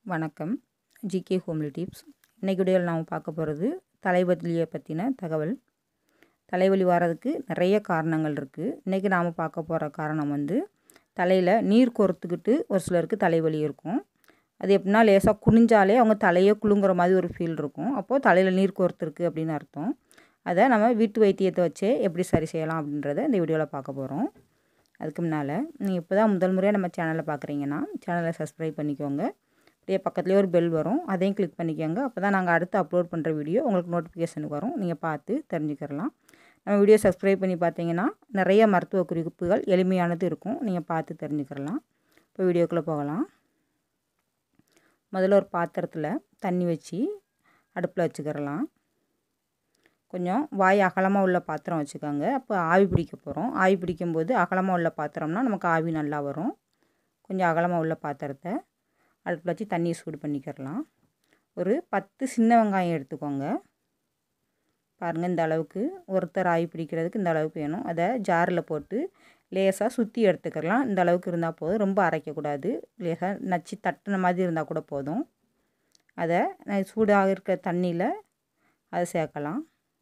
வணக்கம் GK homely tips இன்றைக்கி வீடியோவில் நாம் பார்க்க போகிறது தலைவலியை பற்றின தகவல் தலைவலி வர்றதுக்கு நிறைய காரணங்கள் இருக்குது இன்றைக்கி நாம் பார்க்க போகிற காரணம் வந்து தலையில் நீர் கோர்த்துக்கிட்டு ஒரு சிலருக்கு தலைவலி இருக்கும் அது எப்படின்னா லேசாக குனிஞ்சாலே அவங்க தலையே குலுங்குற மாதிரி ஒரு ஃபீல் இருக்கும் அப்போது தலையில் நீர் கோர்த்துருக்கு அப்படின்னு அர்த்தம் அதை நம்ம வீட்டு வைத்தியத்தை வச்சே எப்படி சரி செய்யலாம் அப்படின்றத இந்த வீடியோவில் பார்க்க போகிறோம் அதுக்கு முன்னால் நீங்கள் இப்போ தான் முதல் முறையாக நம்ம சேனலை பார்க்குறீங்கன்னா சேனலை சப்ஸ்கிரைப் பண்ணிக்கோங்க அப்படியே பக்கத்துலேயே ஒரு பெல் வரும் அதையும் கிளிக் பண்ணிக்கோங்க அப்போ தான் நாங்கள் அடுத்து அப்லோட் பண்ணுற வீடியோ உங்களுக்கு நோட்டிஃபிகேஷனுக்கு வரும் நீங்கள் பார்த்து தெரிஞ்சுக்கிறலாம் நம்ம வீடியோ சப்ஸ்கிரைப் பண்ணி பார்த்தீங்கன்னா நிறைய மருத்துவ குறிப்புகள் எளிமையானது இருக்கும் நீங்கள் பார்த்து தெரிஞ்சுக்கிறலாம் இப்போ வீடியோக்குள்ளே போகலாம் முதல்ல ஒரு பாத்திரத்தில் தண்ணி வச்சு அடுப்பில் வச்சுக்கிறலாம் கொஞ்சம் வாய் அகலமாக உள்ள பாத்திரம் வச்சுக்கோங்க அப்போ ஆவி பிடிக்க போகிறோம் ஆவி பிடிக்கும்போது அகலமாக உள்ள பாத்திரம்னா நமக்கு ஆவி நல்லா வரும் கொஞ்சம் அகலமாக உள்ள பாத்திரத்தை அடுப்பில் வச்சு தண்ணியை சூடு பண்ணிக்கிறலாம் ஒரு பத்து சின்ன வெங்காயம் எடுத்துக்கோங்க பாருங்கள் இந்த அளவுக்கு ஒருத்தர் ஆவி பிடிக்கிறதுக்கு இந்த அளவுக்கு வேணும் அதை ஜாரில் போட்டு லேசாக சுற்றி எடுத்துக்கலாம் இந்த அளவுக்கு இருந்தால் போதும் ரொம்ப அரைக்கக்கூடாது லேசாக நச்சு தட்டின மாதிரி இருந்தால் கூட போதும் அதை சூடாக இருக்கிற தண்ணியில் அதை சேர்க்கலாம்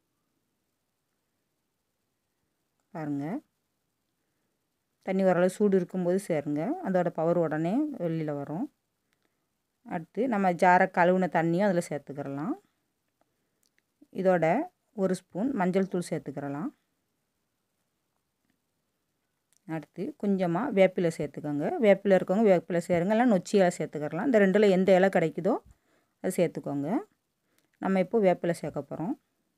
பாருங்கள் தண்ணி ஓரளவு சூடு இருக்கும்போது சேருங்க அதோட பவர் உடனே வெளியில் வரும் அடுத்து நம்ம ஜாரை கழுவுன தண்ணியும் அதில் சேர்த்துக்கிறலாம் இதோட ஒரு ஸ்பூன் மஞ்சள் தூள் சேர்த்துக்கிறலாம் அடுத்து கொஞ்சமாக வேப்பிலை சேர்த்துக்கோங்க வேப்பிலை இருக்கவங்க வேப்பிலை சேருங்க இல்லை நொச்சி இலை சேர்த்துக்கிறலாம் இந்த ரெண்டில் எந்த இலை கிடைக்குதோ அது சேர்த்துக்கோங்க நம்ம இப்போது வேப்பிலை சேர்க்க போகிறோம்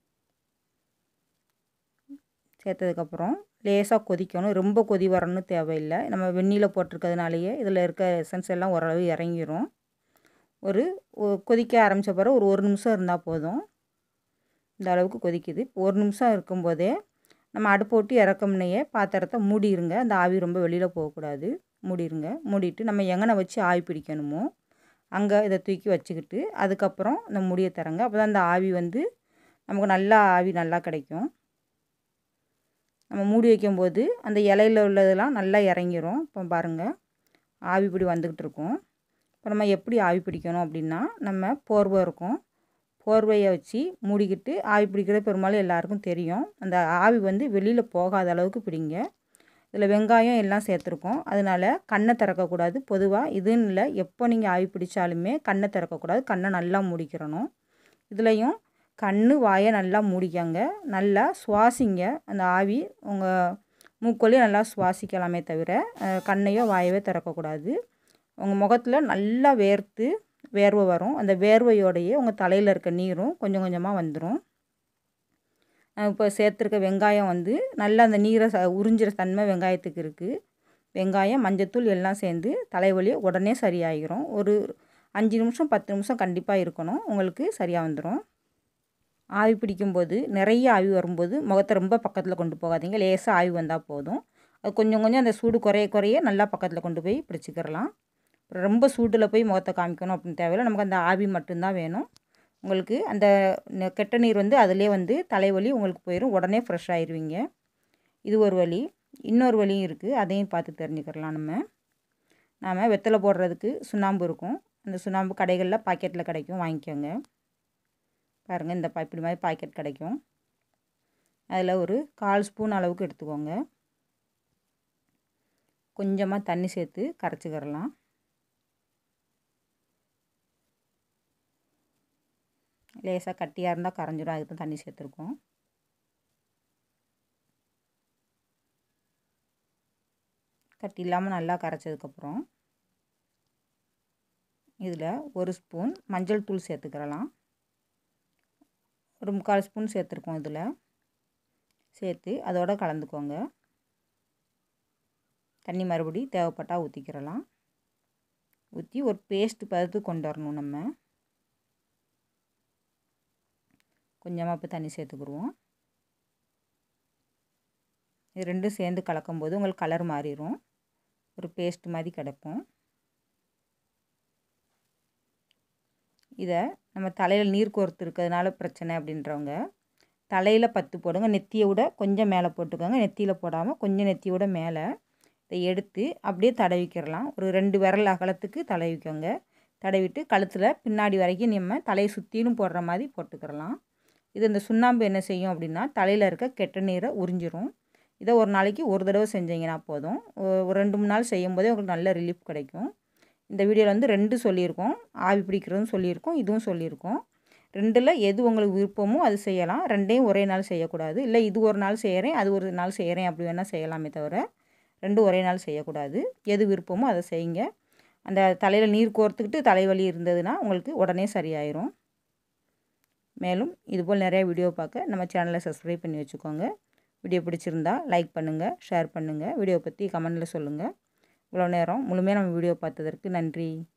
சேர்த்ததுக்கப்புறம் லேசாக கொதிக்கணும் ரொம்ப கொதி வரணும்னு தேவையில்லை நம்ம வெந்நியில் போட்டிருக்கிறதுனாலேயே இதில் இருக்க எசன்ஸ் எல்லாம் ஓரளவு இறங்கிரும் ஒரு கொதிக்க ஆரம்பித்த பிறகு ஒரு ஒரு நிமிஷம் இருந்தால் போதும் இந்த அளவுக்கு கொதிக்குது ஒரு நிமிஷம் இருக்கும்போதே நம்ம அடுப்பு போட்டு இறக்கமுன்னையே பாத்திரத்தை மூடிடுங்க அந்த ஆவி ரொம்ப வெளியில் போகக்கூடாது மூடிடுங்க மூடிட்டு நம்ம எங்கனை வச்சு ஆவி பிடிக்கணுமோ அங்கே இதை தூக்கி வச்சுக்கிட்டு அதுக்கப்புறம் இந்த முடியை தரங்க அப்போ தான் அந்த ஆவி வந்து நமக்கு நல்லா ஆவி நல்லா கிடைக்கும் நம்ம மூடி வைக்கும்போது அந்த இலையில் உள்ளதெல்லாம் நல்லா இறங்கிரும் இப்போ பாருங்கள் ஆவி பிடி வந்துக்கிட்டு இருக்கும் இப்போ நம்ம எப்படி ஆவி பிடிக்கணும் அப்படின்னா நம்ம போர்வை இருக்கும் போர்வையை வச்சு மூடிக்கிட்டு ஆவி பிடிக்கிறது பெரும்பாலும் எல்லாருக்கும் தெரியும் அந்த ஆவி வந்து வெளியில் போகாத அளவுக்கு பிடிங்க இதில் வெங்காயம் எல்லாம் சேர்த்துருக்கோம் அதனால் கண்ணை திறக்கக்கூடாது பொதுவாக இதுன்னு இல்லை எப்போ நீங்கள் ஆவி பிடிச்சாலுமே கண்ணை திறக்கக்கூடாது கண்ணை நல்லா மூடிக்கிறணும் இதுலேயும் கண் வாயை நல்லா மூடிக்கங்க நல்லா சுவாசிங்க அந்த ஆவி உங்கள் மூக்கொல்லையும் நல்லா சுவாசிக்கலாமே தவிர கண்ணையோ வாயவே திறக்கக்கூடாது உங்கள் முகத்தில் நல்லா வேர்த்து வேர்வை வரும் அந்த வேர்வையோடையே உங்கள் தலையில் இருக்க நீரும் கொஞ்சம் கொஞ்சமாக வந்துடும் இப்போ சேர்த்துருக்க வெங்காயம் வந்து நல்லா அந்த நீரை ச உறிஞ்சிற தன்மை வெங்காயத்துக்கு இருக்குது வெங்காயம் மஞ்சத்தூள் எல்லாம் சேர்ந்து தலைவலி உடனே சரியாகிரும் ஒரு அஞ்சு நிமிஷம் பத்து நிமிஷம் கண்டிப்பாக இருக்கணும் உங்களுக்கு சரியாக வந்துடும் ஆவி பிடிக்கும்போது நிறைய ஆவி வரும்போது முகத்தை ரொம்ப பக்கத்தில் கொண்டு போகாதீங்க லேசாக ஆவி வந்தால் போதும் அது கொஞ்சம் கொஞ்சம் அந்த சூடு குறைய குறைய நல்லா பக்கத்தில் கொண்டு போய் பிடிச்சிக்கிறலாம் ரொம்ப சூட்டில் போய் முகத்தை காமிக்கணும் அப்படின்னு தேவையில்லை நமக்கு அந்த ஆவி மட்டும்தான் வேணும் உங்களுக்கு அந்த கெட்ட நீர் வந்து அதிலே வந்து தலைவலி உங்களுக்கு போயிடும் உடனே ஃப்ரெஷ் ஆயிடுவீங்க இது ஒரு வழி இன்னொரு வழியும் இருக்குது அதையும் பார்த்து தெரிஞ்சுக்கிறலாம் நம்ம நாம் வெத்தலை போடுறதுக்கு சுண்ணாம்பு இருக்கும் அந்த சுண்ணாம்பு கடைகளில் பாக்கெட்டில் கிடைக்கும் வாங்கிக்கோங்க பாருங்கள் இந்த இப்படி மாதிரி பாக்கெட் கிடைக்கும் அதில் ஒரு கால் ஸ்பூன் அளவுக்கு எடுத்துக்கோங்க கொஞ்சமாக தண்ணி சேர்த்து கரைச்சிக்கிறலாம் லேசாக கட்டியாக இருந்தால் கரைஞ்சிடும் அதுக்கு தான் தண்ணி சேர்த்துருக்கோம் கட்டி இல்லாமல் நல்லா கரைச்சதுக்கப்புறம் இதில் ஒரு ஸ்பூன் மஞ்சள் தூள் சேர்த்துக்கிறலாம் ஒரு முக்கால் ஸ்பூன் சேர்த்துருக்கோம் இதில் சேர்த்து அதோடு கலந்துக்கோங்க தண்ணி மறுபடி தேவைப்பட்டால் ஊற்றிக்கிறலாம் ஊற்றி ஒரு பேஸ்ட் பதத்து கொண்டு வரணும் நம்ம கொஞ்சமாக இப்போ தண்ணி சேர்த்துக்குருவோம் இது ரெண்டும் சேர்ந்து கலக்கும்போது உங்களுக்கு கலர் மாறிடும் ஒரு பேஸ்ட் மாதிரி கிடக்கும் இதை நம்ம தலையில் நீர் கோர்த்து இருக்கிறதுனால பிரச்சனை அப்படின்றவங்க தலையில் பத்து போடுங்க நெத்தியை விட கொஞ்சம் மேலே போட்டுக்கோங்க நெத்தியில் போடாமல் கொஞ்சம் நெத்தியை விட மேலே இதை எடுத்து அப்படியே தடவிக்கிறலாம் ஒரு ரெண்டு விரல் அகலத்துக்கு தடவிக்கோங்க தடவிட்டு கழுத்தில் பின்னாடி வரைக்கும் நம்ம தலையை சுற்றிலும் போடுற மாதிரி போட்டுக்கிறலாம் இது இந்த சுண்ணாம்பு என்ன செய்யும் அப்படின்னா தலையில் இருக்க கெட்ட நீரை உறிஞ்சிரும் இதை ஒரு நாளைக்கு ஒரு தடவை செஞ்சீங்கன்னா போதும் ஒரு ரெண்டு மூணு நாள் செய்யும் போதே உங்களுக்கு நல்ல ரிலீஃப் கிடைக்கும் இந்த வீடியோவில் வந்து ரெண்டு சொல்லியிருக்கோம் ஆவி பிடிக்கிறதும் சொல்லியிருக்கோம் இதுவும் சொல்லியிருக்கோம் ரெண்டில் எது உங்களுக்கு விருப்பமோ அது செய்யலாம் ரெண்டையும் ஒரே நாள் செய்யக்கூடாது இல்லை இது ஒரு நாள் செய்கிறேன் அது ஒரு நாள் செய்கிறேன் அப்படி வேணால் செய்யலாமே தவிர ரெண்டும் ஒரே நாள் செய்யக்கூடாது எது விருப்பமோ அதை செய்யுங்க அந்த தலையில் நீர் கோர்த்துக்கிட்டு தலைவலி இருந்ததுன்னா உங்களுக்கு உடனே சரியாயிரும் மேலும் இதுபோல் நிறையா வீடியோ பார்க்க நம்ம சேனலை சப்ஸ்கிரைப் பண்ணி வச்சுக்கோங்க வீடியோ பிடிச்சிருந்தா லைக் பண்ணுங்கள் ஷேர் பண்ணுங்கள் வீடியோ பற்றி கமெண்டில் சொல்லுங்கள் இவ்வளோ நேரம் முழுமையாக நம்ம வீடியோ பார்த்ததற்கு நன்றி